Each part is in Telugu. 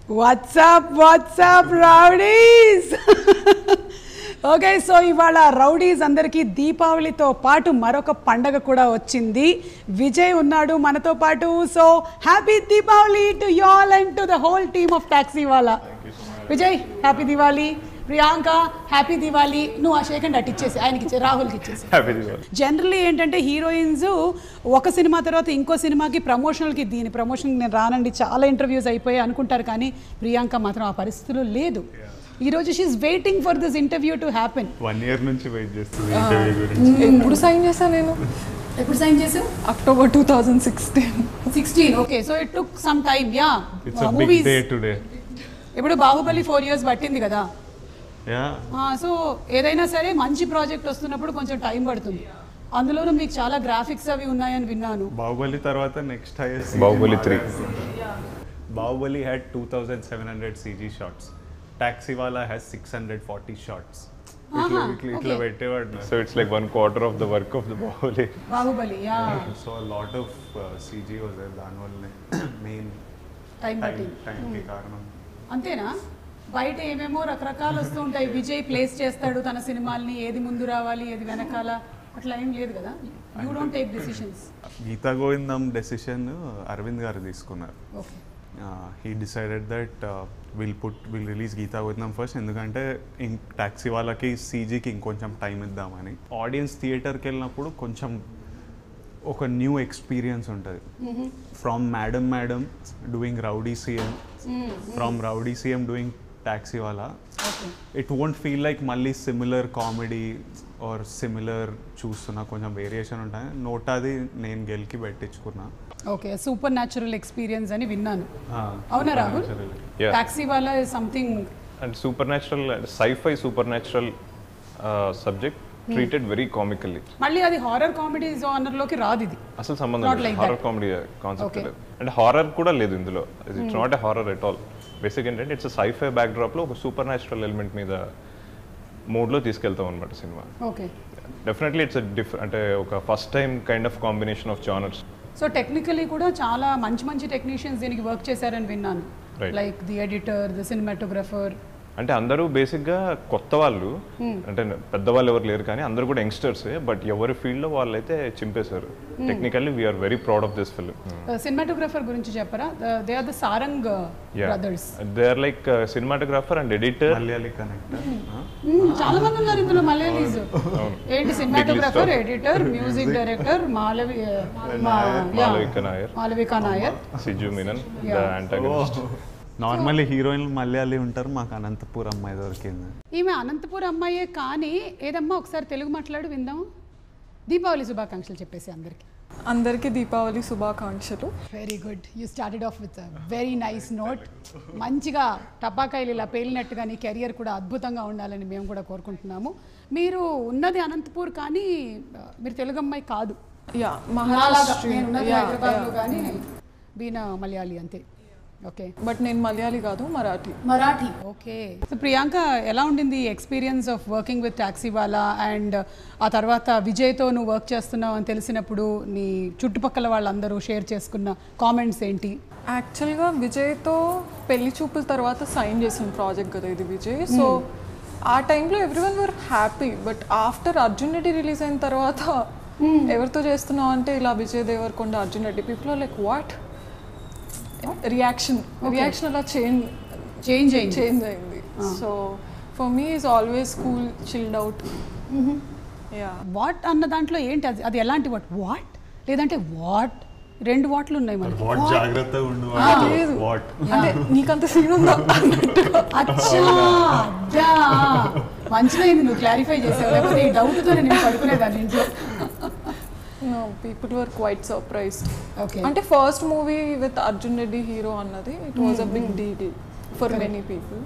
WhatsApp WhatsApp rowdies okay so ఇవాళ రౌడీస్ అందరికీ దీపావళితో పాటు మరొక పండగ కూడా వచ్చింది విజయ్ ఉన్నాడు మనతో పాటు so happy Deepavali to y'all and to the whole team of Taxiwaala Vijay happy Diwali Priyanka happy Diwali నువ్వు ఆ షేక్ అండ్ అట్ ఇచ్చేసి ఆయనకి ఇచ్చే రాహుల్కి ఇచ్చేసి హ్యాపీ దివాళీ జనరల్లీ ఏంటంటే హీరోయిన్స్ ఒక సినిమా తర్వాత ఇంకో సినిమాకి ప్రమోషనల్కి దీని ప్రమోషన్ నేను రానండి చాలా ఇంటర్వ్యూస్ అయిపోయాయి అనుకుంటారు కానీ ప్రియాంక మాత్రం ఆ పరిస్థితుల్లో లేదు ఈరోజు she's waiting for this interview to happen one year నుంచి వెయిట్ చేస్తుంది ఇంటర్వ్యూ గురించి ఎప్పుడు సైన్ చేశాను నేను ఎప్పుడు సైన్ చేసావు October two thousand sixteen sixteen okay so it took some time ya it's a big movies day today ఇప్పుడు బాహుబలి ఫోర్ ఇయర్స్ పట్టింది కదా యా సో ఏదైనా సరే మంచి ప్రాజెక్ట్ వస్తున్నప్పుడు కొంచెం టైం పడుతుంది అందులోనూ మీకు చాలా గ్రాఫిక్స్ అవి ఉన్నాయని విన్నాను బాహుబలి తర్వాత next highest Baahubali three Baahubali had two thousand seven hundred CG shorts Taxiwaala has six hundred forty shorts ఇట్లా Aha, ఇట్లా ఇట్లా okay. పెట్టేవాడు so it's like one quarter of the work of the Baahubali Baahubali ya so lot of CG was దానివల్లనే మెయిన్ టైం టైం పట్టింది టైంకి కారణం అంతేనా బయట ఏమేమో రకరకాలు వస్తూ ఉంటాయి విజయ్ ప్లేస్ చేస్తాడు తన సినిమాల్ని ఏది ముందు రావాలి ఏది వెనకాల అట్లా ఏం లేదు కదా you don't take decisions Geetha Govindam decision Aravind garu తీసుకున్నారు okay he decided that will put will release Geetha Govindam first ఎందుకంటే ఇన్ ట్యాక్సీ వాళ్ళకి సీజీకి ఇంకొంచెం టైం ఇద్దామని ఆడియన్స్ థియేటర్కి వెళ్ళినప్పుడు కొంచెం ఒక న్యూ ఎక్స్పీరియన్స్ ఉంటుంది from madam madam doing rowdy CM from rowdy CM doing Taxiwaala okay it won't feel like మళ్ళీ సిమిలర్ కామెడీ ఆర్ సిమిలర్ చూస్తున్నా కొంచెం వేరియేషన్ ఉంటాయి నోటాది నేను గెలికి పెట్టించుకున్నా ఓకే సూపర్ న్యాచురల్ ఎక్స్పీరియన్స్ అని విన్నాను అవునా Rahul Yeah. Taxiwaala something and supernatural sci-fi supernatural subject treated very comically మళ్ళీ అది హారర్ కామెడీ లోకి రాదు ఇది అసలు సంబంధం Not లేదు like horror that. Comedy concept Okay. లేదు అండ్ హారర్ కూడా లేదు ఇందులో it's not a horror at all basic ఏంటంటే ఇట్స్ సైఫై బ్యాక్ డ్రాప్లో ఒక సూపర్ న్యాచురల్ ఎలిమెంట్ మీద మూడ్లో తీసుకెళ్తాం అనమాట cinema okay definitely it's diff అంటే ఒక first time kind of combination of genres so technically కూడా చాలా మంచి మంచి టెక్నీషియన్స్ దీనికి వర్క్ చేశారని విన్నాను Right. Like the editor the cinematographer అంటే అందరూ బేసిక్గా కొత్త వాళ్ళు అంటే పెద్దవాళ్ళు ఎవరు లేరు కానీ అందరూ కూడా యంగ్స్టర్సే బట్ ఎవరి ఫీల్డ్లో వాళ్ళైతే చింపేశారు technically we're very proud of this film cinematographer గురించి చెప్పరా they are the Sarang brothers they are like cinematographer and editor Malayali connector చాలా మంది ఉన్నారు ఇందులో మలయాళీస్ ఏంటి cinematographer editor music director Malavi మా- yeah, Malavika Nair Malavika Nair Siju Menon the Yeah. Antagonist normally heroines Malayali ఉంటారు మాకు అనంతపూర్ అమ్మాయి దొరికింది ఈమె అనంతపురం అమ్మాయే కానీ ఏదమ్మా ఒకసారి తెలుగు మాట్లాడి విందాం దీపావళి శుభాకాంక్షలు చెప్పేసి అందరికి అందరికీ దీపావళి శుభాకాంక్షలు very good you started off with very nice note మంచిగా టపాకాయలు ఇలా పేలినట్టుగా నీ కెరియర్ కూడా అద్భుతంగా ఉండాలని మేము కూడా కోరుకుంటున్నాము మీరు ఉన్నది అనంతపూర్ కానీ ఆ, మీరు తెలుగు అమ్మాయి కాదు యా నాలాగా మహారాష్ట్ర నేను ఉన్నది హైదరాబాద్లో కానీ బీనా మలయాళీ అంతే ఓకే బట్ నేను మలయాళీ కాదు మరాఠీ మరాఠీ ఓకే సో ప్రియాంక ఎలా ఉండింది experience of working with Taxiwaala and ఆ తర్వాత విజయ్తో నువ్వు వర్క్ చేస్తున్నావు అని తెలిసినప్పుడు నీ చుట్టుపక్కల వాళ్ళందరూ షేర్ చేసుకున్న కామెంట్స్ ఏంటి యాక్చువల్గా విజయ్తో పెళ్లి చూపుల తర్వాత సైన్ చేసిన ప్రాజెక్ట్ కదా ఇది విజయ్ సో ఆ టైంలో everyone were happy but after Arjun Reddy release అయిన తర్వాత ఎవరితో చేస్తున్నావు అంటే ఇలా Vijay Deverakonda Arjun Reddy people like what reaction reaction అలా చేంజ్ చేంజ్ అయింది చేంజ్ అయింది so for me is always cool chilled out ya what అన్న దాంట్లో ఏంటి అది అది ఎలాంటి వాట్ వాట్ లేదంటే వాట్ రెండు వాట్లు ఉన్నాయి మనకి వాట్ జాగ్రత్తగా ఉండు లేదు. వాట్ అంటే నీకంత సీన్ ఉందా అన్నట్టుగా అచ్చా అద్దా. మంచిదైంది నువ్వు క్లారిఫై చేసావు లేకపోతే ఈ డౌట్తో నేను పడుకునేదాన్ని ఇంట్లో no people were quite surprised okay అంటే first movie with Arjun Reddy hero అన్నది it was a big deal for many people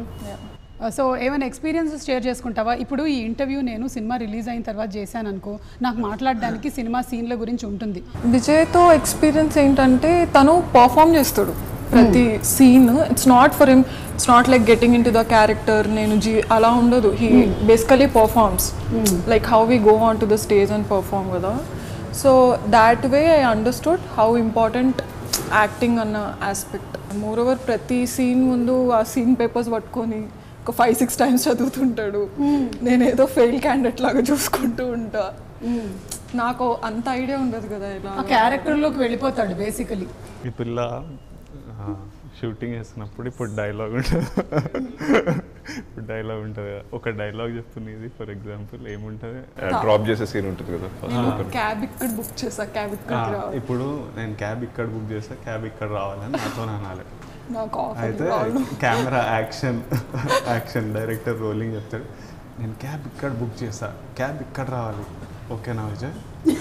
so ఏమైనా ఎక్స్పీరియన్సెస్ షేర్ చేసుకుంటావా ఇప్పుడు ఈ ఇంటర్వ్యూ నేను సినిమా రిలీజ్ అయిన తర్వాత చేశాను అనుకో నాకు మాట్లాడడానికి సినిమా సీన్ల గురించి ఉంటుంది విజయ్తో ఎక్స్పీరియన్స్ ఏంటంటే తను పర్ఫామ్ చేస్తాడు ప్రతి scene it's not for him it's not like getting into the character నేను జీ అలా ఉండదు he basically performs like how we go on to the stage and perform కదా so that way I understood how important acting అన్న ఆస్పెక్ట్ మోర్ ఓవర్ ప్రతి సీన్ ముందు ఆ సీన్ పేపర్స్ పట్టుకొని ఒక ఫైవ్ సిక్స్ టైమ్స్ చదువుతుంటాడు నేను ఏదో ఫెయిల్ క్యాండిడేట్ లాగా చూసుకుంటూ ఉంటా నాకు అంత ఐడియా ఉండదు కదా ఇలా ఆ క్యారెక్టర్లోకి వెళ్ళిపోతాడు బేసికలీ ఈ పిల్ల షూటింగ్ చేస్తున్నప్పుడు ఇప్పుడు డైలాగ్ ఉంటుంది ఇప్పుడు డైలాగ్ ఉంటుంది కదా. ఒక డైలాగ్ చెప్తున్నది ఫర్ ఎగ్జాంపుల్ ఏముంటుంది డ్రాప్ చేసే సీన్ ఉంటుంది కదా ఫస్ట్ క్యాబ్ ఇక్కడ బుక్ చేసా క్యాబ్ ఇక్కడ ఆ, రావాలి ఇప్పుడు నేను క్యాబ్ ఇక్కడ బుక్ చేస్తా క్యాబ్ ఇక్కడ రావాలని నాతో అనాలి నాకు ఆఫర్ అయితే camera action action director rolling చెప్తాడు నేను క్యాబ్ ఇక్కడ బుక్ చేస్తా క్యాబ్ ఇక్కడ రావాలి ఓకేనా విజయ్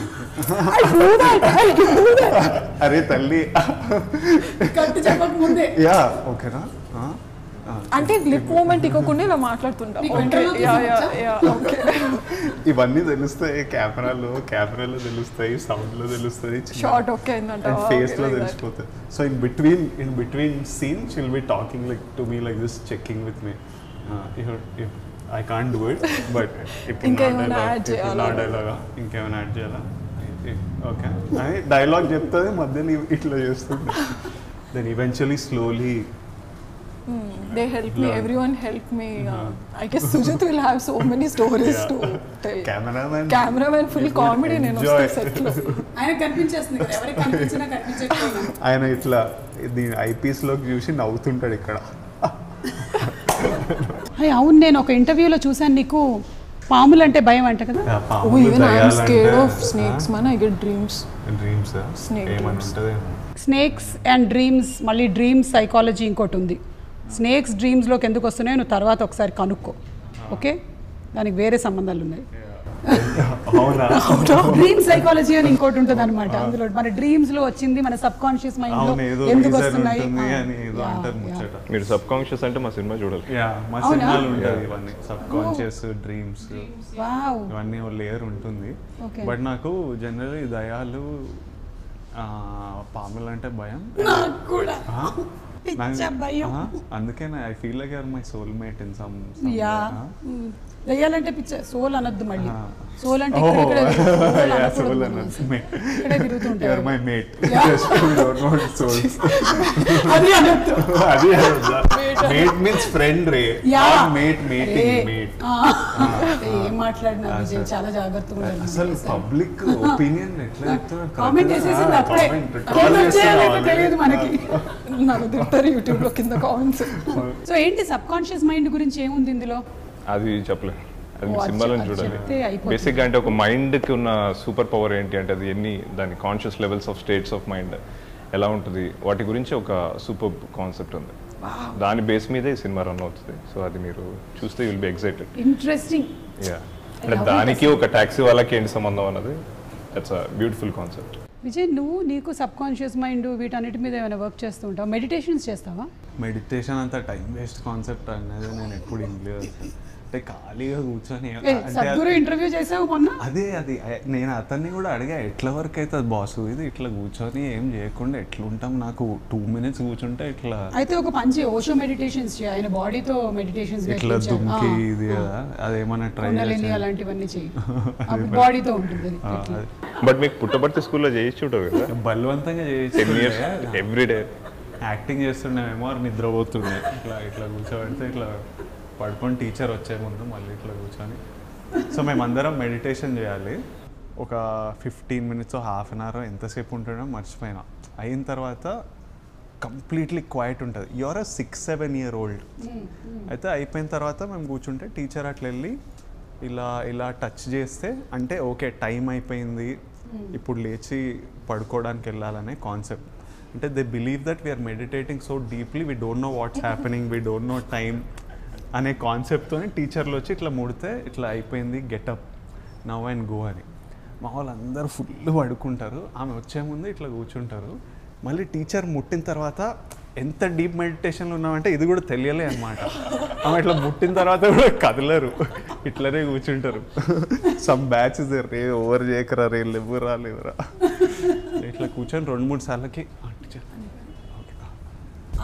అరే తల్లి కట్టు చెప్పక ముందే యా ఓకేనా ఆ? ఆ. అంటే లిప్ మూమెంట్ ఇవ్వకుండా ఇలా మాట్లాడుతుంటా నీకు ఓకే ఇంటర్వ్యూకి యా యా వచ్చా? యా ఓకే ఇవన్నీ తెలుస్తాయి కెమెరాలో కెమెరాలో తెలుస్తాయి సౌండ్ లో తెలుస్తుంది షార్ట్ ఓకే అయిందంట అండ్ ఫేస్ లో తెలిసిపోతుంది so in between in between scene she'll be talking like to me like this checking with me I can't do it but ఇంకేమైనా add చేయాలా? డైలాగా ఇంకేమైనా యాడ్ చేయాలా ఓకే అని డైలాగ్ చెప్తుంది మధ్యలో ఇట్లా చేస్తుంది then eventually slowly they help me everyone help me I guess Sujith will have so many stories to tell cameraman cameraman full comedy నేను వస్తే సెట్ లో ఆయన కనిపించేస్తుంది కదా ఎవరికి కనిపించినా కనిపించకపోయినా ఆయన ఇట్లా దీని ఐపీఎస్ లోకి చూసి నవ్వుతుంటాడు ఇక్కడ అయ్య, అవును నేను ఒక ఇంటర్వ్యూలో చూశాను నీకు పాములు అంటే భయం అంట కదా ఆ ఓ పాములు, ఈవెన్ ఐఎమ్ స్కేర్డ్ దయ్యాలంటే, ఆఫ్ స్నేక్స్ మన I get dreams dreams Snake ఏమని dreams. ఉంటుంది స్నేక్స్ అండ్ డ్రీమ్స్ మళ్ళీ డ్రీమ్స్ సైకాలజీ ఇంకోటి ఉంది స్నేక్స్ డ్రీమ్స్లోకి ఎందుకు వస్తున్నాయో నువ్వు తర్వాత ఒకసారి కనుక్కో ఓకే దానికి వేరే సంబంధాలు ఉన్నాయి అవునా డ్రీమ్ సైకాలజీ అని ఇంకోటి ఉంటుంది అనమాట అందులో మన డ్రీమ్స్ లో వచ్చింది మన సబ్ కాన్షియస్ మైండ్ లో అవును ఏదో ఎందుకు reason వస్తున్నాయి ఉంటుంది ఆ, అని ఏదో యా, అంటారు యా. ముచ్చట మీరు సబ్ కాన్షియస్ అంటే మా సినిమా చూడాలి యా మా అవునా? సినిమాలు ఉంటుంది ఇవన్నీ సబ్ కాన్షియస్ డ్రీమ్స్ వావ్ ఇవన్నీ ఓ లేయర్ ఉంటుంది Okay. బట్ నాకు జనరల్లీ దయాలు ఆ, పాములు అంటే భయం కూడా ఆ? నాకు- పిచ్చ భయం. ఆ, అందుకే I feel like you're my soulmate in some ya మ్. దయ్యాలంటే పిచ్చ సోల్ అనొద్దు మళ్ళీ ఆ. సోల్ అంటే ఓ ఇక్కడ ఇక్కడ soul అనకూడదు సోల్ మనం అన్నది అసలు. ఇక్కడే తిరుగుతుంటాయి you're my mate Yeah. Souls అది అనొద్దు అది మేట్ మీన్స్ ఫ్రెండ్ రే యా మేట్ మేటింగ్ ఏ, మేట్ ఆ. ఏం మాట్లాడినా విజయ్ చాలా జాగ్రత్తగా ఉండాలి అసలు పబ్లిక్ ఒపీనియన్ ఎట్లా చెప్తున్నారు కామెంట్ చేసేసింది అప్పుడే ఏం వచ్చేయాలో తెలియదు మనకి నన్ను తింటారు యూట్యూబ్ లో కింద కామెంట్స్ సో ఏంటి సబ్ కాన్షియస్ మైండ్ గురించి ఏముంది ఇందులో అది చెప్పలేదు అది ఓ, మీ అది సినిమాలో చెప్- అది చూడాలి చెప్తే అయిపోతుంది. బేసిక్గా అంటే ఒక మైండ్కి ఉన్న సూపర్ పవర్ ఏంటి అంటే అది ఎన్ని దాని conscious levels of states of mind ఎలా ఉంటుంది వాటి గురించి ఒక సూపర్ కాన్సెప్ట్ ఉంది దాని బేస్ మీదే ఈ సినిమా రన్ అవుతుంది సో అది మీరు చూస్తే will be excited interesting yeah అంటే దానికి ఒక ట్యాక్సీ వాళ్ళకి ఏంటి సంబంధం అన్నది that's a beautiful concept Vijay నువ్వు నీకు సబ్ కాన్షియస్ మైండ్ వీటన్నిటి మీద ఏమైనా వర్క్ చేస్తూ ఉంటావు మెడిటేషన్స్ చేస్తావా మెడిటేషన్ అంత టైం వేస్ట్ కాన్సెప్ట్ అనేది నేను ఎప్పుడు ఇంగ్లేదు అసలు అంటే ఖాళీగా కూర్చొని ఏ, అంటే సద్గురు ఇంటర్వ్యూ చేసావు మొన్న అదే అది అ- నేను అతన్ని కూడా అడిగా ఎట్లా వరకు అవుతుంది బాస్ ఇది ఇట్లా కూర్చొని ఏం చేయకుండా ఎట్లుంటాం నాకు టూ మినిట్స్ కూర్చుంటే ఇట్లా అయితే ఒక మంచి ఓషో మెడిటేషన్స్ చేయి ఆయన బాడీతో మెడిటేషన్స్ ఇట్లా దుమ్కి ఇది కదా అదేమన్నా ట్రై కుండలిని అలాంటివన్నీ చెయ్యి బాడీతో ఉంటుంది అది. ఇట్లా. బట్ మీకు పుట్టబర్తి స్కూల్లో చేయించి ఉంటారు కదా బలవంతంగా టెన్ ఇయర్స్ చేసి ఎవ్రీ డే యాక్టింగ్ చేస్తుండేమో వారు నిద్రపోతుండే ఇట్లా ఇట్లా కూర్చోబెడితే ఇట్లా పడుకొని టీచర్ వచ్చే ముందు మళ్ళీ ఇట్లా కూర్చొని సో మేమందరం మెడిటేషన్ చేయాలి ఒక fifteen minutes half an hour ఎంతసేపు ఉంటాడో మర్చిపోయినా అయిన తర్వాత కంప్లీట్లీ క్వైట్ ఉంటుంది your a six seven year old అయితే అయిపోయిన తర్వాత మేము కూర్చుంటే టీచర్ అట్లా వెళ్ళి ఇలా ఇలా టచ్ చేస్తే అంటే ఓకే టైం అయిపోయింది ఇప్పుడు లేచి పడుకోవడానికి వెళ్ళాలనే కాన్సెప్ట్ అంటే they believe that we are meditating so deeply we don't know what's happening we don't know time అనే కాన్సెప్ట్తో టీచర్లు వచ్చి ఇట్లా ముడితే ఇట్లా అయిపోయింది గెటప్ నవ్ అండ్ గో అని మా వాళ్ళందరూ ఫుల్ పడుకుంటారు ఆమె వచ్చే ముందు ఇట్లా కూర్చుంటారు మళ్ళీ టీచర్ ముట్టిన తర్వాత ఎంత డీప్ మెడిటేషన్లో ఉన్నామంటే ఇది కూడా తెలియలే అనమాట ఆమె ఇట్లా ముట్టిన తర్వాత కూడా కదలరు ఇట్లనే కూర్చుంటారు సమ్ బ్యాచ్ రే ఓవర్ చేయకరా రే లేవురా లేవురా ఇట్లా కూర్చొని రెండు మూడు సార్లకి "ఆ, టీచర్ ఓకే, ఆ."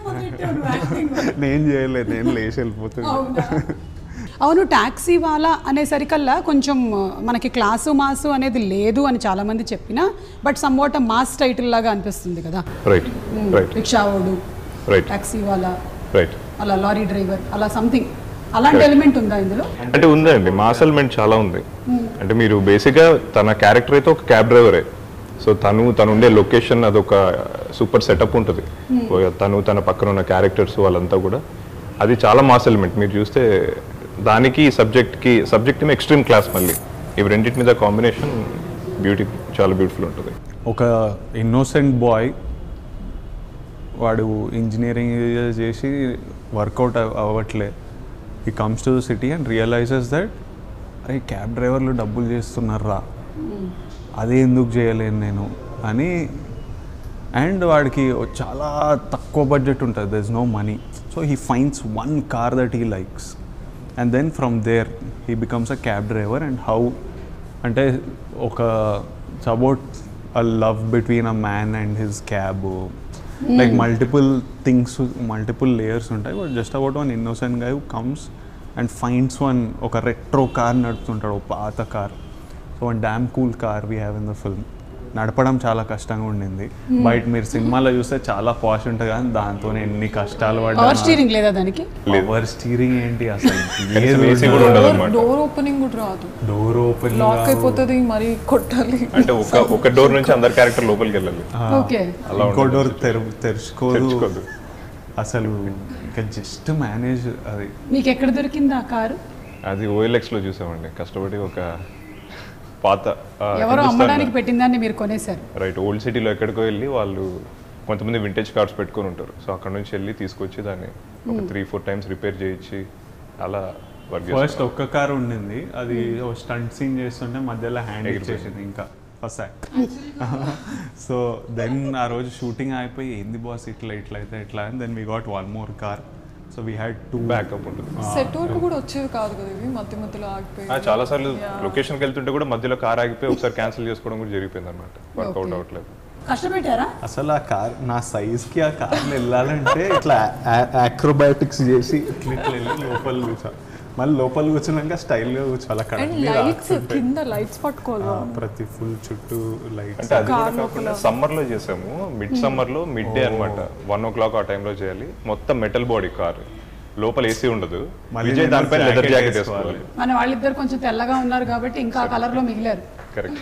నేను చేయలేదు నేను లేచి వెళ్ళిపోతుంది అవును టాక్సీ వాలా అనేసరికల్లా కొంచెం ఆ, మనకి క్లాసు మాసు అనేది లేదు అని చాలా మంది చెప్పినా బట్ సమ్వాట్ మాస్ టైటిల్ లాగా అనిపిస్తుంది కదా రైట్ రైట్ రిక్షావోడు Right. టాక్సీ వాళ్ళ రైట్ అలా లారీ డ్రైవర్ అలా సంథింగ్ అలాంటి ఎలిమెంట్ ఉందా ఇందులో అంటే ఉందండి మాస్ ఎలిమెంట్ చాలా ఉంది అంటే మీరు బేసిక్గా తన క్యారెక్టర్ అయితే ఒక క్యాబ్ డ్రైవరే సో తను తను ఉండే లొకేషన్ అదొక సూపర్ సెటప్ ఉంటుంది తను తన పక్కన ఉన్న క్యారెక్టర్స్ వాళ్ళంతా కూడా అది చాలా మాస్ ఎలిమెంట్ మీరు చూస్తే దానికి సబ్జెక్ట్కి సబ్జెక్ట్ ఏమో ఎక్స్ట్రీమ్ క్లాస్ మళ్ళీ ఇవి రెండింటి మీద కాంబినేషన్ బ్యూటీ చాలా బ్యూటిఫుల్ ఉంటుంది ఒక ఇన్నోసెంట్ బాయ్ వాడు ఇంజనీరింగ్ చేసి వర్కౌట్ అవ్వట్లే he comes to the city and realises that అరే క్యాబ్ డ్రైవర్లు డబ్బులు చేస్తున్నారా అదే ఎందుకు చేయలేను నేను అని అండ్ వాడికి చాలా తక్కువ బడ్జెట్ ఉంటుంది there is no money so he finds one car that he likes and then from there he becomes a cab driver and how అంటే ఒక it's about a love between a man and his cab like multiple things multiple layers ఉంటాయి but just about one innocent guy comes and finds one ఒక రెట్రో కార్ నడుపుతుంటాడు ఒక పాత car so one damn cool car we have in the film నడపడం చాలా కష్టంగా ఉండింది బయట మీరు సినిమాలో చూస్తే చాలా పాష్ ఉంటుంది కానీ దాంతో ఎన్ని కష్టాలు పవర్ పడ్డా స్టీరింగ్ లేదా దానికి పవర్ స్టీరింగ్ ఏంటి అసలు AC కూడా ఉండదు అనమాట డోర్ ఓపెనింగ్ కూడా రాదు డోర్ ఓపెన్ లాక్ అయిపోతుంది మరి కొట్టాలి అంటే ఒక ఒక డోర్ నుంచి అందరి క్యారెక్టర్ లోపలికి వెళ్ళాలి ఓకే అలా ఇంకో ఉండదు. డోర్ తెరు తెరుచుకోదు తెరుచుకోదు. అసలు ఇంకా జస్ట్ మేనేజ్ అది మీకు ఎక్కడ దొరికింది ఆ కారు అది OLX లో చూసామండి కష్టపడి ఒక పాత ఎవరో అమ్మడానికి పెట్టిందాన్ని మీరు కొనేశారు రైట్ ఓల్డ్ సిటీలో ఎక్కడికో వెళ్ళి వాళ్ళు కొంతమంది వింటేజ్ కార్స్ పెట్టుకొని ఉంటారు సో అక్కడ నుంచి వెళ్ళి తీసుకొచ్చి దాన్ని ఒక త్రీ ఫోర్ టైమ్స్ రిపేర్ చేయించి అలా వర్క్ ఫస్ట్ ఒక్క కార్ ఉండింది అది స్టంట్ సీన్ చేస్తుంటే మధ్యలో హ్యాండ్ ఇచ్చేసింది ఇంకా ఫస్ట్ సో దెన్ ఆ రోజు షూటింగ్ అయిపోయి ఏంది బాస్ ఇట్లా ఇట్లా అయితే ఇట్లా అని then we got one more car so we had two backup ఉంటుంది సెట్ వరకు కూడా వచ్చేవి కాదు కదా ఇవి మధ్య మధ్యలో ఆగిపోయి ఆ, చాలా సార్లు లొకేషన్కి వెళ్తుంటే కూడా మధ్యలో కార్ ఆగిపోయి ఒకసారి క్యాన్సిల్ చేసుకోవడం కూడా జరిగిపోయింది అనమాట వర్కౌట్ అవ్వట్లేదు కష్టపెట్టారా అసలు ఆ కార్ నా సైజ్కి ఆ కార్లో వెళ్ళాలంటే ఇట్లా యాక్రోబాటిక్స్ చేసి ఇట్లా ఇట్లా వెళ్ళి లోపల కూర్చో మళ్ళీ లోపల కూర్చున్నాక స్టైల్గా కూర్చోవాలి అక్కడ అండ్ అన్ని లైట్స్ రాస్తుంటాయి. కింద లైట్స్ పట్టుకోవాలి ఆ, ప్రతి ఫుల్ చుట్టూ లైట్స్ అంటే అది కూడా కాకుండా సమ్మర్ లో చేసాము మిడ్ సమ్మర్ లో మిడ్ డే అనమాట వన్ ఓ క్లాక్ ఆ టైంలో చేయాలి మొత్తం మెటల్ బాడీ కార్ లోపల ఏసీ ఉండదు మళ్ళీ విజయ్ నేను దానిపైన లెదర్ jacket జాకెట్ వేసుకోవాలి. వేసుకోవాలి మన వాళ్ళిద్దరు కొంచెం తెల్లగా ఉన్నారు కాబట్టి ఇంకా ఆ కలర్ లో మిగిలారు కరెక్ట్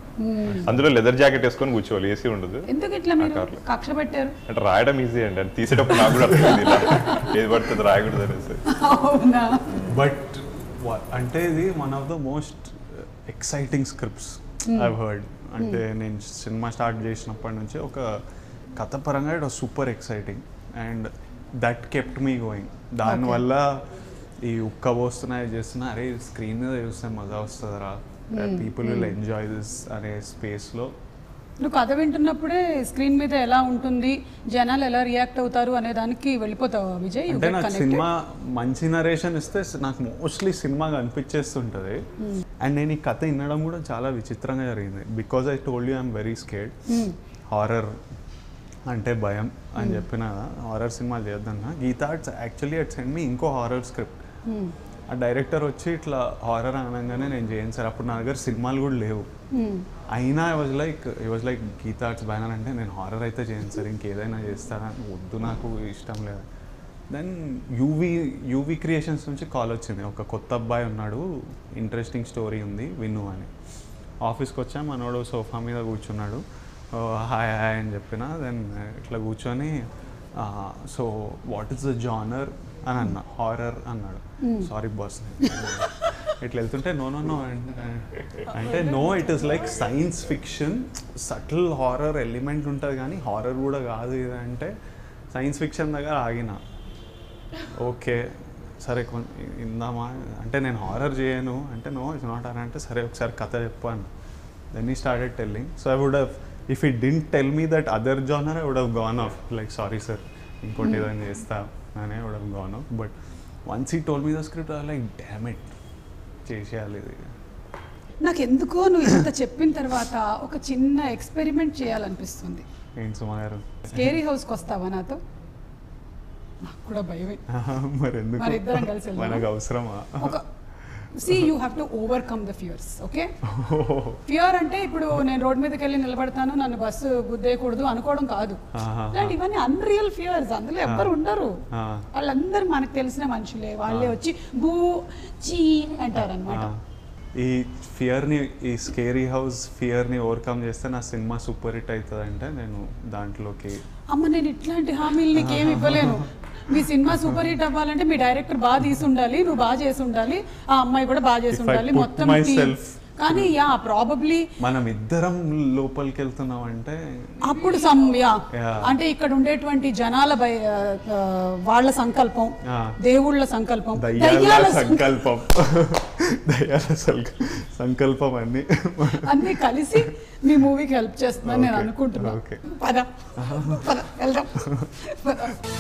అందులో లెదర్ జాకెట్ వేసుకొని కూర్చోవాలి ఏసీ ఉండదు ఎందుకు ఇట్లా మీరు కార్లో. కక్ష పెట్టారు అంటే రాయడం ఈజీ అండి అంటే తీసేటప్పుడు నాకు కూడా అర్థమైంది ఇలా ఏది పడుతుంది రాయకూడదు అనేసి అవునా బట్ అంటే ఇది one of the most exciting scripts I heard అంటే నేను సినిమా స్టార్ట్ చేసినప్పటి నుంచి ఒక కథ పరంగా it super exciting and that kept me going దానివల్ల ఈ ఉక్క పోస్తున్నాయి చేస్తున్నా అరే స్క్రీన్ మీద చూస్తే మజా వస్తుందిరా పీపుల్ విల్ ఎంజాయ్ దిస్ అనే స్పేస్లో నువ్వు కథ వింటున్నప్పుడే స్క్రీన్ మీద ఎలా ఉంటుంది జనాలు ఎలా రియాక్ట్ అవుతారు అనే దానికి వెళ్ళిపోతావు విజయ్ You అంటే get నాకు connected. సినిమా మంచి నరేషన్ ఇస్తే స- నాకు మోస్ట్లీ సినిమా కనిపించేస్తుంటుంది అండ్ నేను ఈ కథ వినడం కూడా చాలా విచిత్రంగా జరిగింది because I told you I'm very scared horror అంటే భయం అని చెప్పిన హారర్ సినిమా చేద్దాం Geetha actually at send me ఇంకో హారర్ స్క్రిప్ట్ ఆ డైరెక్టర్ వచ్చి ఇట్లా హారర్ అనగానే నేను చేయను సార్ అప్పుడు నా దగ్గర సినిమాలు కూడా లేవు అయినా I was like I was like Geetha Arts banner అంటే నేను హారర్ అయితే చేయను సార్ ఇంకేదైనా చేస్తారా వద్దు నాకు ఇష్టం లేదు దెన్ యూవీ యూవీ క్రియేషన్స్ నుంచి కాల్ వచ్చింది ఒక కొత్త అబ్బాయి ఉన్నాడు ఇంట్రెస్టింగ్ స్టోరీ ఉంది విను అని ఆఫీస్కి వచ్చా మనోడు సోఫా మీద కూర్చున్నాడు "ఓ, హాయ్ హాయ్ అని చెప్పిన దెన్ ఇట్లా కూర్చొని so what is the genre అని అన్న హారర్ అన్నాడు సారీ బాస్ ఇట్లా వెళ్తుంటే నో నో నో అంటే no it is like science fiction subtle horror element ఉంటుంది కానీ హారర్ కూడా కాదు ఇది అంటే సైన్స్ ఫిక్షన్ దగ్గర ఆగిన ఓకే సరే కొన్ ఇందామా అంటే నేను హారర్ చేయను అంటే నో ఇట్స్ నాట్ హారర్ అంటే సరే ఒకసారి కథ చెప్పాను then he started telling so I would have if it didn't tell me that other genre I would have gone off like sorry sir ఇంకోటి ఏదైనా చేస్తా అని would have gone off but once he told me the script like damn it చేసేయాలి ఇది నాకు ఎందుకో నువ్వు ఇంత చెప్పిన తర్వాత ఒక చిన్న ఎక్స్పెరిమెంట్ చేయాలనిపిస్తుంది ఏంటి సుమా గారు స్కేరీ హౌస్కి వస్తావా నాతో నాకు కూడా భయమే మరి ఎందుకు మరి ఇద్దరం కలిసి వెళ్దామా? మనకు అవసరమా ఒక see you have to overcome the fears okay fear అంటే ఇప్పుడు నేను రోడ్ మీదకి వెళ్ళి నిలబడతాను నన్ను బస్సు గుద్దేయకూడదు అనుకోవడం కాదు ఆహా. ఇలాంటి ఇవన్నీ అన్రియల్ ఫియర్స్ అందులో ఎవ్వరు ఉండరు ఆ. వాళ్ళందరూ మనకు తెలిసిన మనుషులే వాళ్ళే వచ్చి బూ చీ అంటారు అనమాట ఆ, ఈ ఫియర్ని ఈ స్కేరీ హౌస్ ఫియర్ని ఓవర్కమ్ చేస్తే నా సినిమా సూపర్ హిట్ అవుతుంది అంటే నేను దాంట్లోకి అమ్మ నేను ఇట్లాంటి హామీలు నీకు ఏమి ఇవ్వలేను మీ సినిమా సూపర్ హిట్ అవ్వాలంటే మీ డైరెక్టర్ బాగా తీసి ఉండాలి నువ్వు బాగా చేసి ఉండాలి ఆ అమ్మాయి కూడా బాగా చేసి If I ఉండాలి put మొత్తం team. myself- కానీ యా ప్రాబబ్లీ మనం ఇద్దరం లోపలికి వెళ్తున్నాం అంటే అప్పుడు సమ్ యా Yeah. అంటే ఇక్కడ ఉండేటువంటి జనాల భయ ఆ, వాళ్ళ సంకల్పం ఆ. దేవుళ్ళ సంకల్పం దయ్యాల దయ్యాల సంకల్పం సంకల్పం దయ్యాల సంక- సంకల్పం అన్ని అన్ని కలిసి మీ మూవీకి హెల్ప్ చేస్తుందని నేను Okay. అనుకుంటున్నాను Okay. పద పద వెళ్దాం పద.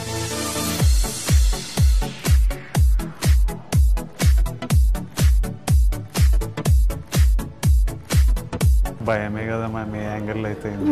భయమే కదా మ్యామ్ ఏ యాంగిల్ అయితే ఏంది.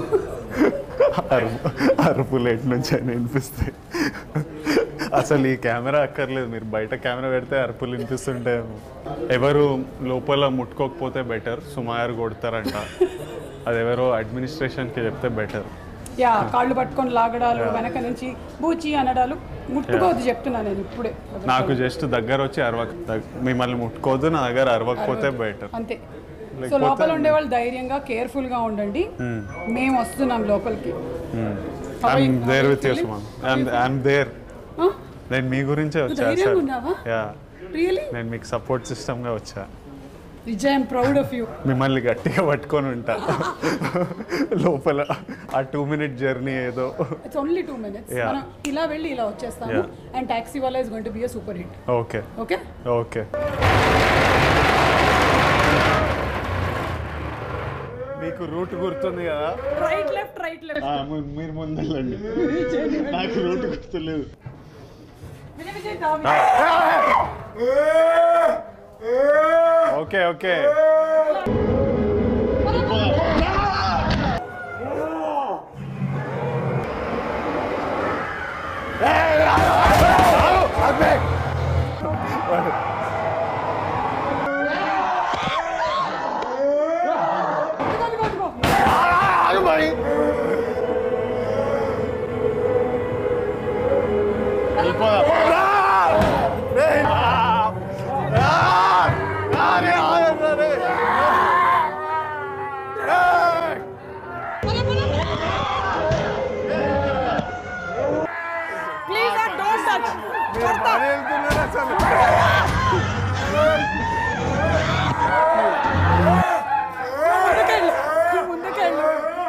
అరుపు అరుపులు ఎటు నుంచి అయినా వినిపిస్తాయి అసలు ఈ కెమెరా అక్కర్లేదు మీరు బయట కెమెరా పెడితే అరుపులు వినిపిస్తుంటాయేమో ఎవరు లోపల ముట్టుకోకపోతే బెటర్ సుమారు కొడతారంట అది ఎవరో అడ్మినిస్ట్రేషన్కి చెప్తే బెటర్ యా కాళ్ళు పట్టుకొని లాగడాలు వెనక నుంచి బూచి అనడాలు ముట్టుకోవద్దు చెప్తున్నా నేను ఇప్పుడే నాకు జస్ట్ దగ్గర వచ్చి అరవక దగ్- మిమ్మల్ని ముట్టుకోవద్దు నా దగ్గర అరవకపోతే బెటర్ అంతే సో లేకపోతే- లోపల ఉండే వాళ్ళు ధైర్యంగా కేర్ఫుల్ గా ఉండండి మేము వస్తున్నాం లోపలికి I'm there with you Suman I'm there Huh? నేను మీ గురించే వచ్చా ధైర్యంగా సార్ ఉన్నావా యా రియలీ నేను మీకు సపోర్ట్ సిస్టమ్గా వచ్చా Vijay I'm proud of you మిమ్మల్ని గట్టిగా పట్టుకొని ఉంటా లోపల ఆ టూ మినిట్ జర్నీ ఏదో it's only two minutes Yeah. మనం ఇలా వెళ్ళి ఇలా వచ్చేస్తాము Yeah. అండ్ టాక్సీ వాళ్ళ is going to be a super hit okay okay okay మీకు రూట్ గుర్తుంది కదా రైట్ లెఫ్ట్ రైట్ లెఫ్ట్ ఆ, ము- మీరు ముందెళ్ళండి నాకు రూట్ గుర్తులేదు విజయ్ విజయ్ దావి okay okay please don't touch ముందుకెళ్ళు ముందుకెళ్ళు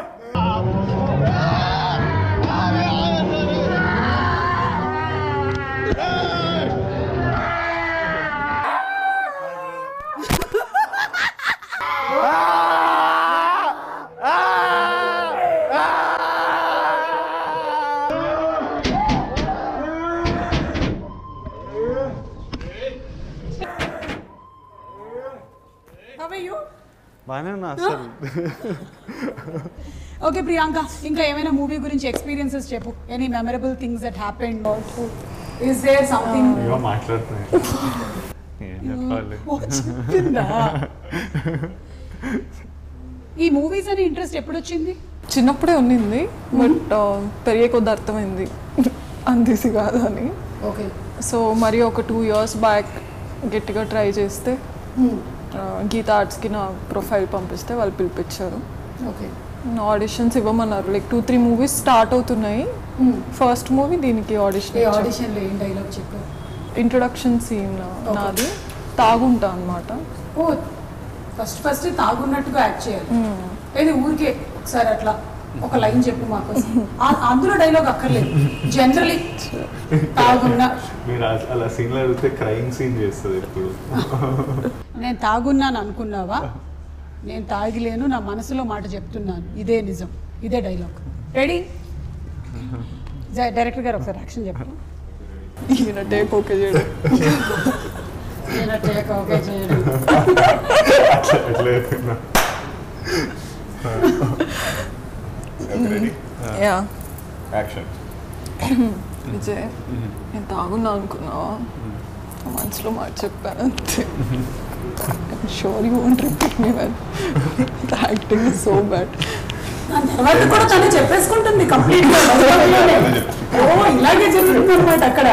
How are you? బాగానే ఉన్నా అసలు ఓకే ప్రియాంక ఇంకా ఏమైనా మూవీ గురించి ఎక్స్పీరియన్సెస్ చెప్పు any memorable things that happen is there something ఇవో మాట్లాడుతున్నాయి ఏం చెప్పాలి చెప్పిందా ఈ మూవీస్ అని ఇంట్రెస్ట్ ఎప్పుడు వచ్చింది చిన్నప్పుడే ఉన్నింది బట్ పెరిగే కొద్ది అర్థమైంది అంతీసి కాదు అని ఓకే సో మరి ఒక టూ ఇయర్స్ బ్యాక్ గట్టిగా ట్రై చేస్తే ఆ, గీతా ఆర్ట్స్కి నా ప్రొఫైల్ పంపిస్తే వాళ్ళు పిలిపించారు ఓకే ఆడిషన్స్ ఇవ్వమన్నారు like two three movies start అవుతున్నాయి ఫస్ట్ మూవీ దీనికి ఈ ఆడిషన్ ఆడిషన్లో ఏం డైలాగ్ చెప్పు ఇంట్రొడక్షన్ సీన్ నాది తాగుంటా అనమాట ఓ ఫస్ట్ ఫస్ట్ తాగున్నట్టుగా యాక్ట్ చేయాలి ఏది ఊరికే ఒకసారి అట్లా ఒక లైన్ చెప్పు మాకు ఆ- అందులో డైలాగ్ అక్కర్లేదు జనరలీ తాగున్నా మీరు అస- అలా సీన్లో అడిగితే క్రైమ్ సీన్ చేస్తుంది ఎప్పుడు నేను తాగున్నాను అనుకున్నావా నేను తాగిలేను నా మనసులో మాట చెప్తున్నాను ఇదే నిజం ఇదే డైలాగ్ రెడీ డైరెక్టర్ గారు ఒకసారి యాక్షన్ చెప్పు ఈయన టేక్ ఓకే చేయడం నేను take okay చేయను. అట్లా ఎట్లా చెప్తున్నా యా యాక్షన్ విజయ్ నేను తాగున్నా అనుకున్నావా మనసులో మాట చెప్పాను అంతే sure you won't repeat me well the acting is so bad తర్వాత కూడా తను చెప్పేసుకుంటుంది కంప్లీట్ గా ఓ ఇలాగే జరుగుతుంది అనమాట అక్కడ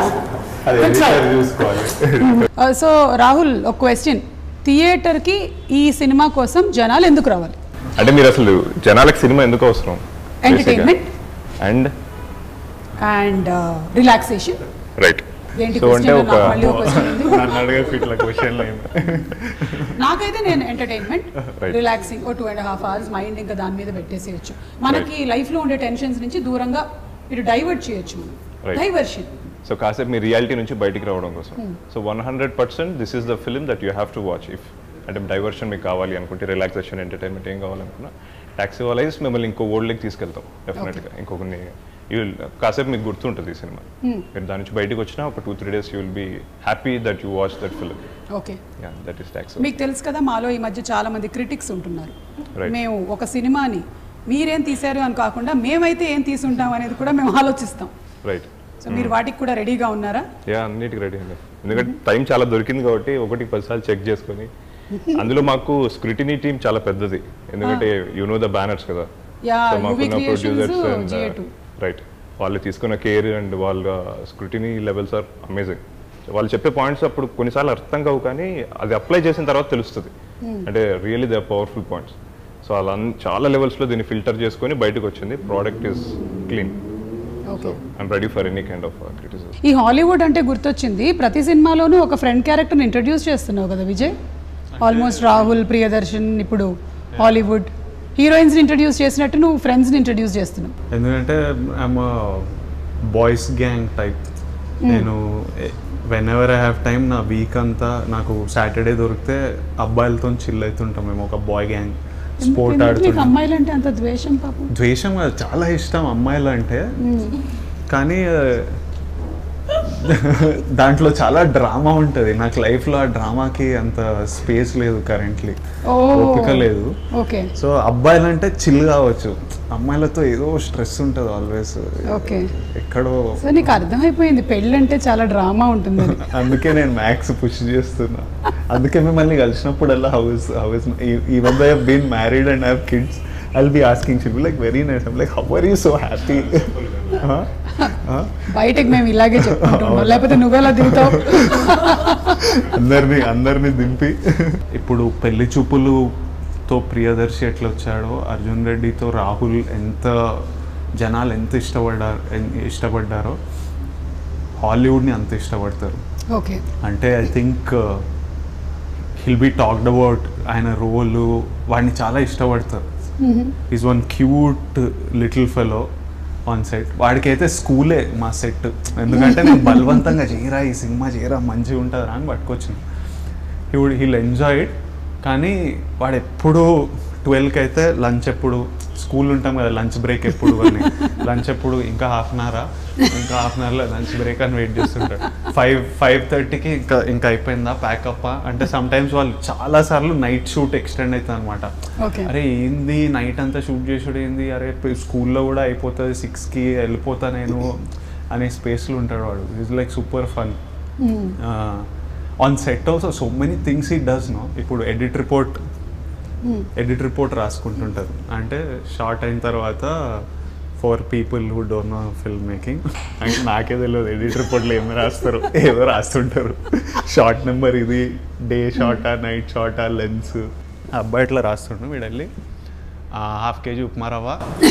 చూసుకోవాలి సో రాహుల్ ఒక క్వశ్చన్ థియేటర్ కి ఈ సినిమా కోసం జనాలు ఎందుకు రావాలి అంటే మీరు అసలు జనాలకు సినిమా ఎందుకు అవసరం entertainment and and relaxation right ఏంటి సో అంటే క్వశ్చన్ ఒక మళ్ళీ ఒక క్వశ్చన్ ఉంది నన్ను అడగకు ఇట్లా క్వశ్చన్లు ఏమి నాకైతే నేను ఎంటర్టైన్మెంట్ Right. రిలాక్సింగ్ ఓ two and half hours mind ఇంకా దాని మీద పెట్టేసేయచ్చు మనకి లైఫ్ లో ఉండే టెన్షన్స్ నుంచి దూరంగా ఇటు డైవర్ట్ చేయొచ్చు మనం Right. డైవర్షన్ సో కాసేపు మీ రియాలిటీ నుంచి బయటికి రావడం కోసం so one hundred percent this is the film that you have to watch if అంటే డైవర్షన్ మీకు కావాలి అనుకుంటే రిలాక్సేషన్ ఎంటర్టైన్మెంట్ ఏం కావాలనుకున్నా ట్యాక్సీ వాళ్ళైజ్ మిమ్మల్ని ఇంకో వరల్డ్కి తీసుకెళ్తాం డెఫినెట్గా ఇంకొకరిని యూ విల్ కాసేపు మీకు గుర్తుంటుంది ఈ సినిమా మీరు దాని నుంచి బయటకు వచ్చినా ఒక two three days you will be happy that you watch that film okay yeah that is taxi మీకు తెలుసు కదా మాలో ఈ మధ్య చాలా మంది క్రిటిక్స్ ఉంటున్నారు Right. మేము ఒక సినిమాని మీరేం తీశారు అని కాకుండా మేమైతే ఏం తీసుంటాం అనేది కూడా మేము ఆలోచిస్తాం రైట్ సో మీరు వాటికి కూడా రెడీగా ఉన్నారా యా అన్నిటికి రెడీ అండి ఎందుకంటే టైం చాలా దొరికింది కాబట్టి ఒకటి పదిసార్లు చెక్ చేసుకొని అందులో మాకు స్క్రిటినీ టీం చాలా పెద్దది ఎందుకంటే యు నో ద బ్యానర్స్ కదా Yeah, So UV మాకున్న Creations, producers and GA2. Right వాళ్ళు తీసుకున్న కేర్ అండ్ వాళ్ళ స్క్రూటినీ లెవెల్స్ ఆర్ అమేజింగ్ వాళ్ళు చెప్పే పాయింట్స్ అప్పుడు కొన్నిసార్లు అర్థం కావు కానీ అది అప్లై చేసిన తర్వాత తెలుస్తుంది అంటే really the powerful points so అలా అన్ని- చాలా లెవెల్స్లో దీన్ని ఫిల్టర్ చేసుకొని బయటకు వచ్చింది product is clean okay I'm ready for any kind of criticism ఈ హాలీవుడ్ అంటే గుర్తొచ్చింది ప్రతి సినిమాలోనూ ఒక ఫ్రెండ్ క్యారెక్టర్ని ఇంట్రడ్యూస్ చేస్తున్నావు కదా విజయ్ ఆల్మోస్ట్ రాహుల్ ప్రియదర్శన్ ఇప్పుడు హాలీవుడ్ హీరోయిన్స్ ఇంట్రడ్యూస్ చేసినట్టు నువ్వు ఫ్రెండ్స్ని ఇంట్రడ్యూస్ చేస్తున్నావు ఎందుకంటే ఐమ్ బాయ్స్ గ్యాంగ్ టైప్ నేను whenever I have time నా వీక్ అంతా నాకు సాటర్డే దొరికితే అబ్బాయిలతో చిల్ అవుతుంటాం మేము ఒక బాయ్ గ్యాంగ్ స్పోర్ట్ ఎందుకు నీకు ఆడుతుంటాం అమ్మాయిలు అంటే అంత ద్వేషం పాపం ద్వేషం కాదు, చాలా ఇష్టం అమ్మాయిలు అంటే కానీ దాంట్లో చాలా డ్రామా ఉంటుంది నాకు లైఫ్లో ఆ డ్రామాకి అంత స్పేస్ లేదు కరెంట్లీ ఓ ఓపిక లేదు ఓకే సో అబ్బాయిలు అంటే చిల్ కావచ్చు అమ్మాయిలతో ఏదో స్ట్రెస్ ఉంటుంది ఆల్వేస్ ఓకే ఎక్కడో సో నీకు అర్థమైపోయింది పెళ్ళి అంటే చాలా డ్రామా ఉంటుంది అందుకే నేను మ్యాథ్స్ పుష్ చేస్తున్నా అందుకే మిమ్మల్ని కలిసినప్పుడల్లా house house even though been married and have kids I be asking chill like very nice like how are you so happy బయటకు మేము ఇలాగే చెప్పుకుంటున్నాం లేకపోతే నువ్వెలా దిగుతావు అందరినీ అందరినీ దింపి ఇప్పుడు పెళ్లి చూపులుతో ప్రియదర్శి ఎట్లా వచ్చాడో అర్జున్ రెడ్డితో రాహుల్ ఎంత జనాలు ఎంత ఇష్టపడ్డారు ఎన్- ఇష్టపడ్డారో హాలీవుడ్ని అంత ఇష్టపడతారు ఓకే అంటే I think he'll be talked about ఆయన రోలు వాడిని చాలా ఇష్టపడతారు is one cute little fellow on set వాడికి అయితే స్కూలే మా సెట్ ఎందుకంటే నేను బలవంతంగా చేయరా ఈ సినిమా చేయరా మంచిగా ఉంటుందిరా అని పట్టుకొచ్చిన he would he'll enjoy it కానీ వాడు ఎప్పుడు ట్వెల్వ్కి అయితే లంచ్ ఎప్పుడు స్కూల్ ఉంటాం కదా లంచ్ బ్రేక్ ఎప్పుడు అని లంచ్ ఎప్పుడు ఇంకా హాఫ్ అన్ అవరా ఇంకా హాఫ్ అన్ అవర్లో లంచ్ బ్రేక్ అని వెయిట్ చేస్తుంటాడు ఫైవ్ ఫైవ్ థర్టీకి ఇంకా ఇంకా అయిపోయిందా ప్యాకప్ అంటే సమ్ టైమ్స్ వాళ్ళు చాలా సార్లు నైట్ షూట్ ఎక్స్టెండ్ అవుతుంది అనమాట ఓకే అరే ఏంది నైట్ అంతా షూట్ చేసుడు ఏంది అరే స్కూల్లో కూడా అయిపోతుంది సిక్స్కి వెళ్ళిపోతా నేను అనే స్పేస్లో ఉంటాడు వాడు is like super fun on set also so many things he does know ఇప్పుడు ఎడిట్ రిపోర్ట్ ఎడిట్ రిపోర్ట్ రాసుకుంటుంటారు అంటే షార్ట్ అయిన తర్వాత for people who don't know film making అంటే నాకే తెలియదు ఎడిట్ రిపోర్ట్లో ఏమి రాస్తారు ఏదో రాస్తుంటారు షార్ట్ నెంబర్ ఇది డే షార్టా నైట్ షార్టా లెన్స్ అబ్బాయి ఇట్లా రాస్తుండు వీడు వెళ్ళి హాఫ్ కేజీ ఉప్మా రవ్వ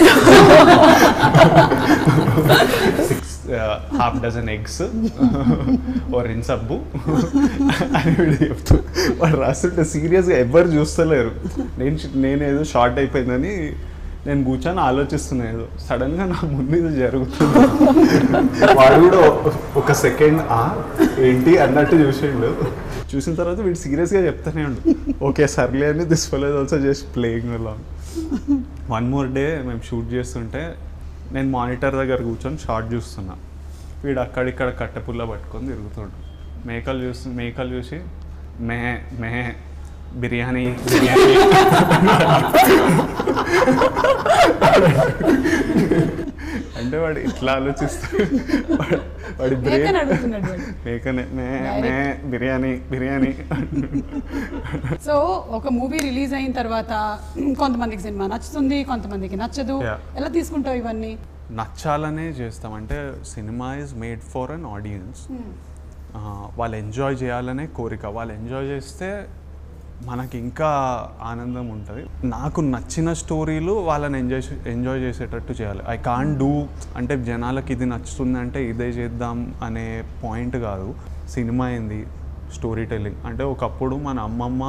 సిక్స్ హాఫ్ డజన్ ఎగ్స్ ఓ రెండు సబ్బు అని వీడు చెప్తూ వాడు రాస్తుంటే సీరియస్గా ఎవరు చూస్తలేరు నేను నేను ఏదో షార్ట్ అయిపోయిందని నేను కూర్చొని ఆలోచిస్తున్నా ఏదో సడన్గా నా ముందు ఇది జరుగుతుంది వాడు కూడా ఒ- ఒక సెకండ్ ఆ ఏంటి అన్నట్టు చూసిండు చూసిన తర్వాత వీడు సీరియస్గా చెప్తానే ఉండు ఓకే సర్లే అని this fellow also just playing along one more day మేము షూట్ చేస్తుంటే నేను మానిటర్ దగ్గర కూర్చొని షార్ట్ చూస్తున్నా వీడు అక్కడిక్కడ కట్టెపుల్ల పట్టుకొని తిరుగుతుండు మేకలు చూస్తు మేకలు చూసి మే మే బిర్యానీ బిర్యానీ అంటే వాడు ఇట్లా ఆలోచిస్తాడు వాడు- వాడి మేకని బ్రెయిన్ అడుగుతున్నాడు వాడు మేకనే మే మే బిర్యానీ బిర్యానీ సో ఒక మూవీ రిలీజ్ అయిన తర్వాత కొంతమందికి సినిమా నచ్చుతుంది కొంతమందికి నచ్చదు Yeah. ఎలా తీసుకుంటావు ఇవన్నీ నచ్చాలనే చేస్తాం అంటే cinema is made for an audience వాళ్ళు ఎంజాయ్ చేయాలనే కోరిక వాళ్ళు ఎంజాయ్ చేస్తే మనకి ఇంకా ఆనందం ఉంటుంది నాకు నచ్చిన స్టోరీలు వాళ్ళని ఎంజాయ్ ఎంజాయ్ చేసేటట్టు చేయాలి ఐ కాన్ డూ అంటే జనాలకి ఇది నచ్చుతుంది అంటే ఇదే చేద్దాం అనే పాయింట్ కాదు సినిమా ఏంది స్టోరీ టెల్లింగ్ అంటే ఒకప్పుడు మన అమ్మమ్మ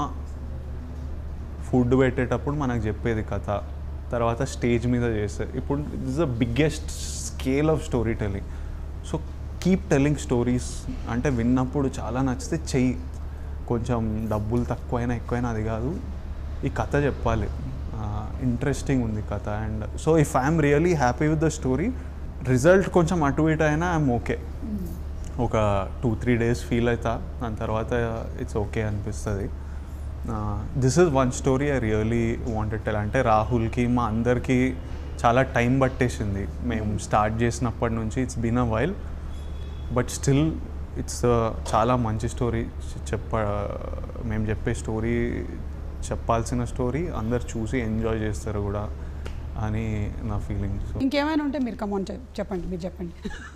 ఫుడ్ పెట్టేటప్పుడు మనకు చెప్పేది కథ తర్వాత స్టేజ్ మీద చేస్తారు ఇప్పుడు this the biggest scale of story telling so keep telling stories అంటే విన్నప్పుడు చాలా నచ్చితే చెయ్యి కొంచెం డబ్బులు తక్కువైనా ఎక్కువైనా అది కాదు ఈ కథ చెప్పాలి ఇంట్రెస్టింగ్ ఉంది కథ and so if I'm really happy with the story result కొంచెం అటు ఇటు అయినా ఐఎమ్ ఓకే ఒక టూ త్రీ డేస్ ఫీల్ అవుతా దాని తర్వాత ఇట్స్ ఓకే అనిపిస్తుంది this is one story I really wanted tell అంటే రాహుల్కి మా అందరికీ చాలా టైం పట్టేసింది మేము స్టార్ట్ చేసినప్పటి నుంచి it's been a while but still it's చాలా మంచి స్టోరీ చెప్ప మేము చెప్పే స్టోరీ చెప్పాల్సిన స్టోరీ అందరు చూసి ఎంజాయ్ చేస్తారు కూడా అని నా ఫీలింగ్ సో ఇంకేమైనా ఉంటే మీరు కమాన్ చెప్పండి మీరు చెప్పండి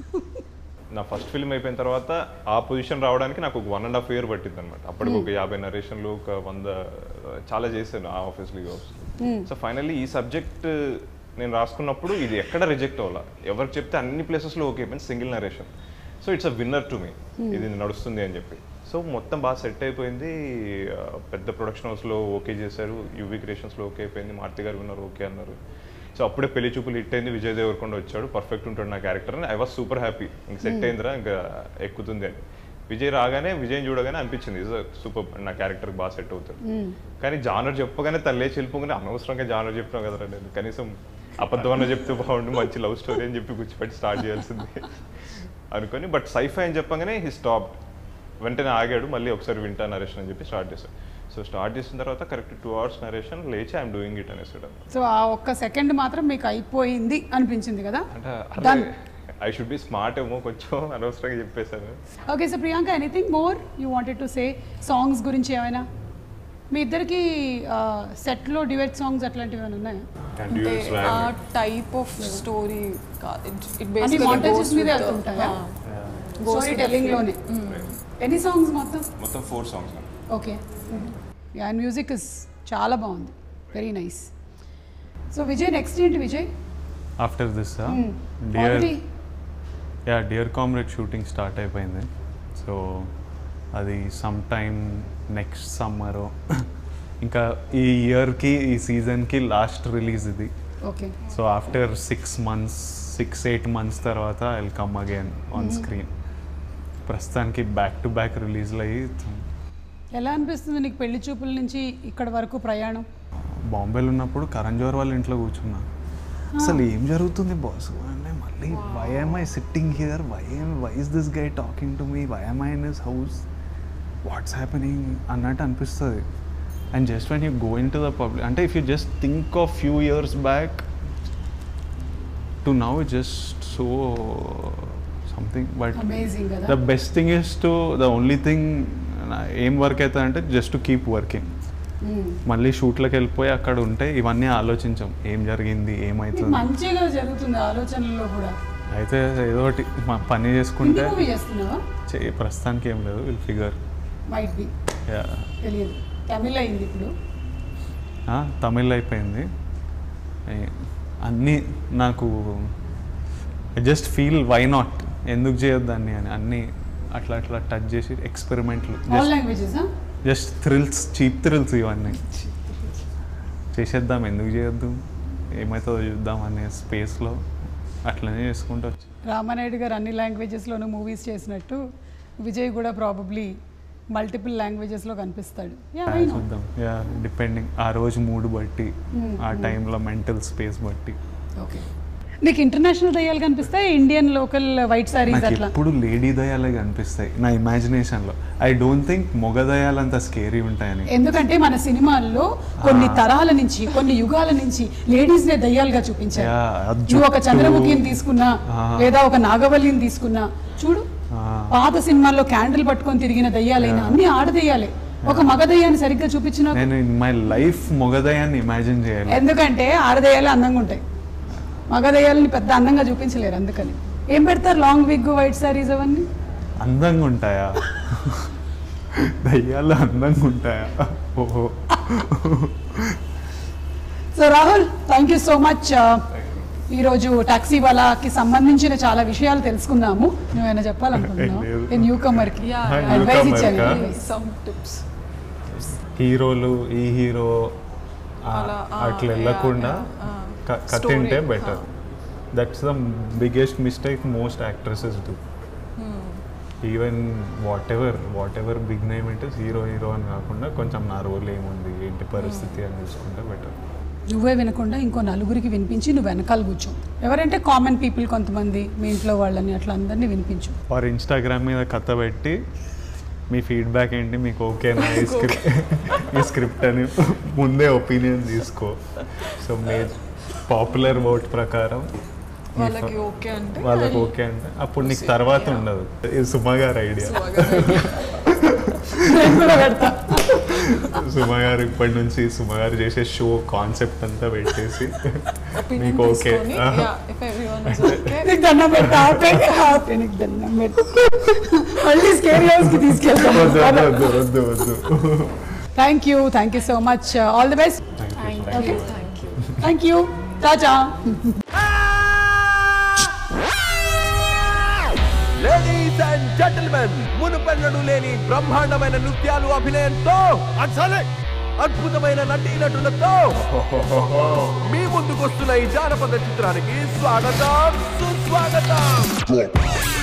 నా ఫస్ట్ ఫిల్మ్ అయిపోయిన తర్వాత ఆ పొజిషన్ రావడానికి నాకు ఒక వన్ అండ్ హాఫ్ ఇయర్ పట్టింది అనమాట అప్పటికి ఒక యాభై నరేషన్లు ఒక వంద చాలా చేశాను ఆ ఆఫీస్లో ఈ ఆఫీస్లో సో ఫైనల్లీ ఈ సబ్జెక్ట్ నేను రాసుకున్నప్పుడు ఇది ఎక్కడ రిజెక్ట్ అవ్వాల ఎవరికి చెప్తే అన్ని ప్లేసెస్లో ఓకే అయిపోయింది single narration so it's a winner to me ఇది నడుస్తుంది అని చెప్పి సో మొత్తం బాగా సెట్ అయిపోయింది ఆ, పెద్ద ప్రొడక్షన్ హౌస్లో ఓకే చేశారు యూవీ క్రియేషన్స్లో ఓకే అయిపోయింది మారుతి గారు విన్నారు ఓకే అన్నారు సో అప్పుడే పెళ్లి చూపులు హిట్ అయింది విజయ్ దేవరకొండ వచ్చాడు పర్ఫెక్ట్ ఉంటాడు నా క్యారెక్టర్ అని ఐ వాస్ సూపర్ హ్యాపీ ఇంక సెట్ అయిందిరా ఇంకా ఎక్కుతుంది అని విజయ్ రాగానే విజయ్ చూడగానే అనిపించింది సూపర్ నా క్యారెక్టర్ బాగా సెట్ అవుతాడు కానీ జానర్ చెప్పగానే తల్లే చెల్లిపోగానే అనవసరంగా జానర్ చెప్పినావు కదరా నేను కనీసం అబద్ధం అన్న చెప్తే బాగుండు మంచి లవ్ స్టోరీ అని చెప్పి కూర్చోపెట్టి స్టార్ట్ చేయాల్సింది అనుకొని బట్ సైఫై అని చెప్పగానే హీ స్టాప్ వెంటనే ఆగాడు మళ్ళీ ఒకసారి వింటా నరేషన్ అని చెప్పి స్టార్ట్ చేశాడు సో స్టార్ట్ చేసిన తర్వాత కరెక్ట్ టూ అవర్స్ నరేషన్ లేచి ఐఎమ్ డూయింగ్ ఇట్ అనేసాడు సో ఆ ఒక్క సెకండ్ మాత్రం మీకు అయిపోయింది అనిపించింది కదా అంటే Done. I should be smart ఏమో కొంచెం అనవసరంగా చెప్పేశాను okay so Priyanka anything more you wanted to say songs గురించి ఏమైనా మీ ఇద్దరికి సెట్లో డివెట్ సాంగ్స్ అట్లాంటివి ఏమైనా ఉన్నాయా అంటే ఆ టైప్ ఆఫ్ స్టోరీ ఇట్ అన్ని montages మీదే వెళ్తుంటాయా? స్టోరీ టెల్లింగ్ లోనే ఎన్ని సాంగ్స్ మొత్తం మొత్తం four songs okay yeah music is చాలా బాగుంది very nice so Vijay next ఏంటి Vijay after this Dear already yeah Dear Comrade shooting start అయిపోయింది సో అది సమ్ టైమ్ నెక్స్ట్ సమ్మర్ ఇంకా ఈ ఇయర్కి ఈ సీజన్కి లాస్ట్ రిలీజ్ ఇది okay so after six months six eight months తర్వాత I will come again on screen ప్రస్తుతానికి బ్యాక్ టు బ్యాక్ రిలీజ్లు అయ్యి ఎలా అనిపిస్తుంది నీకు పెళ్లి చూపుల నుంచి ఇక్కడ వరకు ప్రయాణం బాంబేలో ఉన్నప్పుడు కరణ్ జోహర్ వాళ్ళ ఇంట్లో కూర్చున్నా అసలు ఏం జరుగుతుంది బాస్ అంటే మళ్ళీ why am I sitting here why why is this guy talking to me why am I in his house what's happening అన్నట్టు అనిపిస్తుంది and just when you going to the public అంటే if you just think of few years back to now just so something but amazing కదా the best thing is to the only thing ఏం వర్క్ అవుతుంది అంటే జస్ట్ టు కీప్ వర్కింగ్ మళ్ళీ షూట్లకు వెళ్ళిపోయి అక్కడ ఉంటే ఇవన్నీ ఆలోచించాం ఏం జరిగింది ఇది ఏమవుతుంది మంచిగా జరుగుతుంది ఆలోచనల్లో కూడా అయితే ఏదో ఒకటి మా పని హిందీ చేసుకుంటే మూవీ చేస్తున్నావా చే- ప్రస్తుతానికి ఏం లేదు విల్ ఫిగర్ మైట్ బి తెలియదు తమిళ్ అయింది ఇప్పుడు తమిళ్ అయిపోయింది ఏ- అన్నీ నాకు జస్ట్ ఫీల్ వై నాట్ ఎందుకు చేయొద్దాన్ని అని అన్నీ అట్లా అట్లా టచ్ చేసి ఎక్స్పెరిమెంట్లు all just languages just thrills cheap thrills ఇవన్నీ చేసేద్దాం ఎందుకు చేయొద్దు ఏమవుతుందో చూద్దాం అనే స్పేస్లో అట్లనే చేసుకుంటూ వచ్చి రామానాయుడు గారు అన్ని లాంగ్వేజెస్లోనూ మూవీస్ చేసినట్టు విజయ్ కూడా ప్రాబబ్లీ మల్టిపుల్ లాంగ్వేజెస్లో కనిపిస్తాడు Yeah, I know. చూద్దాం యా డిపెండింగ్ ఆ రోజు మూడ్ బట్టి ఆ టైంలో మెంటల్ స్పేస్ బట్టి ఓకే నీకు ఇంటర్నేషనల్ దయ్యాలు కనిపిస్తాయి ఇండియన్ లోకల్ వైట్ సారీస్ నాకు అట్లా ఎప్పుడు లేడీ దయాలే కనిపిస్తాయి నా ఇమాజినేషన్లో ఐ డోంట్ థింక్ మొగ దయాలు అంత స్కేరీ ఉంటాయని ఎందుకంటే మన సినిమాల్లో కొన్ని తరాల నుంచి కొన్ని యుగాల నుంచి లేడీస్ నే దయ్యాలుగా చూపించారు Yeah, ఆ నువ్వు ఒక జుట్టు. చంద్రముఖిని తీసుకున్నా Ah. లేదా ఒక నాగవల్లిని తీసుకున్నా చూడు Ah. పాత సినిమాల్లో క్యాండిల్ పట్టుకొని తిరిగిన దయ్యాలైనా అన్ని ఆడదయ్యాలే ఒక మగ దయ్యాన్ని సరిగ్గా చూపించిన నేను ఇన్ మై లైఫ్ మొగ దయాన్ని ఇమాజిన్ చేయాలి ఎందుకంటే ఆడదయ్యాలే అందంగా ఉంటాయి మగ దయ్యాలని పెద్ద అందంగా చూపించలేరు అందుకని ఏం పెడతారు లాంగ్ విగ్ వైట్ సారీస్ అవన్నీ అందంగా ఉంటాయా దయ్యాలు అందంగా ఉంటాయా ఓహో so Rahul thank you so much ఈరోజు టాక్సీ వాళ్ళకి సంబంధించిన చాలా విషయాలు తెలుసుకుందాము నువ్వేమైనా చెప్పాలనుకుంటున్నావు లేదు. న్యూ కమర్ కి Yeah, yeah. అడ్వైస్ Newcomer ఇచ్చాను కా? సమ్ టిప్స్ హీరోలు ఈ హీరో ఆ, అలా, ఆ, అట్లా yeah, వెళ్ళకుండా yeah, ah. క- కథ Story, ఉంటే ah. Better that's the biggest mistake most actresses do even whatever whatever big name అంటే హీరో హీరో అని కాకుండా కొంచెం నా రోల్ ఏముంది ఏంటి పరిస్థితి అని చూసుకుంటే బెటర్ నువ్వే వినకుండా ఇంకో నలుగురికి వినిపించి నువ్వు వెనకాల కూర్చో ఎవరంటే కామన్ పీపుల్ కొంతమంది మీ ఇంట్లో వాళ్ళని అట్లా అందరినీ వినిపించు ఆర్ ఇన్స్టాగ్రామ్ మీద కథ పెట్టి మీ ఫీడ్బ్యాక్ ఏంటి మీకు ఓకేనా ఈ స్క్రిప్ట్ ఈ స్క్రిప్ట్ అని ముందే ఒపీనియన్ తీసుకో సో మీ పాపులర్ ఓట్ ప్రకారం మీ వాళ్ళకి ఫ- ఓకే అంటే వాళ్ళకి ఓకే అంటే అప్పుడు నీకు తర్వాత ఉండదు ఇది సుమ గారి ఐడియా నేను కూడా పెడతా సుమ గారు ఇప్పటి నుంచి సుమ గారు చేసే షో కాన్సెప్ట్ అంతా పెట్టేసి మీకు okay if everyone is okay నీకు దండం పెడతా ఆపే ఆపే నీకు దండం పెడతా మళ్ళీ స్కేర్ హౌస్ కి వద్దు తీసుకెళ్తాను వద్దు వద్దు వద్దు thank you thank you so much all the best thank you thank you thank you టాటా లేడీస్ అండ్ జెంటల్మెన్ మునుపెన్నడు లేని బ్రహ్మాండమైన నృత్యాలు అభినయంతో అద్భుతమైన నటీ నటులతో మీ ముందుకొస్తున్న ఈ జానపద చిత్రానికి స్వాగతం సుస్వాగతం